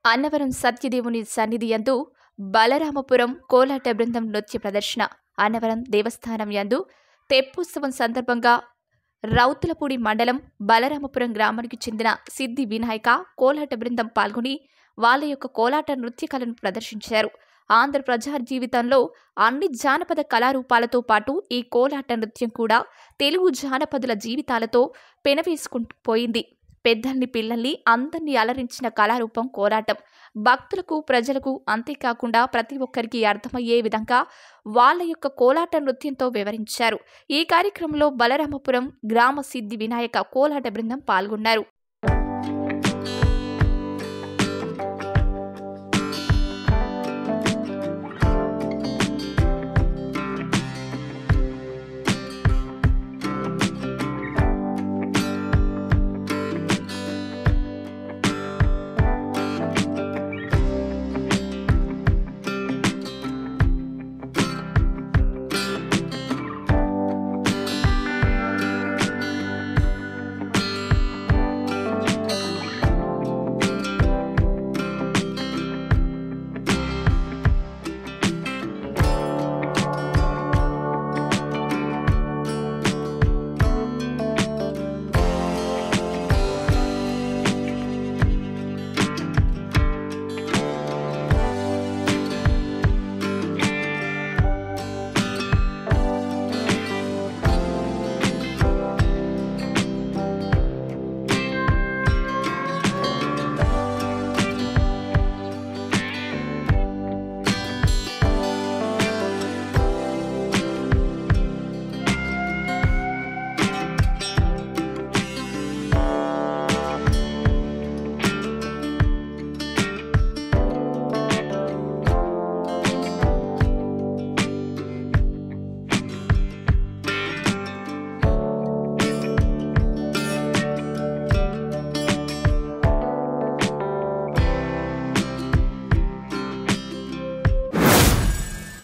అన్నవరం సత్యదేవుని సన్నిధి యందు బలరామపురం కోలాట బృందం నృత్య ప్రదర్శన అన్నవరం దేవస్థానం యందు తెప్పోత్సవం సందర్భంగా రౌతులపూడి మండలం బలరామపురం గ్రామానికి చెందిన సిద్ధి వినాయక కోలాట బృందం పాల్గొని వాళ్ళ యొక్క కోలాట నృత్య కళను ప్రదర్శించారు ఆంధ్ర ప్రజా జీవితంలో అన్ని జానపద కళారూపాలతో పాటు ఈ కోలాట నృత్యం కూడా తెలుగు జానపదుల జీవితాలతో పెనవేసుకుంటూ పోయింది పెద్దల్ని పిల్లల్ని అందరినీ అలరించిన కళారూపం కోలాటం భక్తులకు ప్రజలకు అంతేకాకుండా ప్రతి ఒక్కరికి అర్థమయ్యే విధంగా వాళ్ళ యొక్క కోలాట నృత్యంతో వివరించారు ఈ కార్యక్రమంలో బలరామపురం గ్రామ సిద్ధి వినాయక కోలాట బృందం పాల్గొన్నారు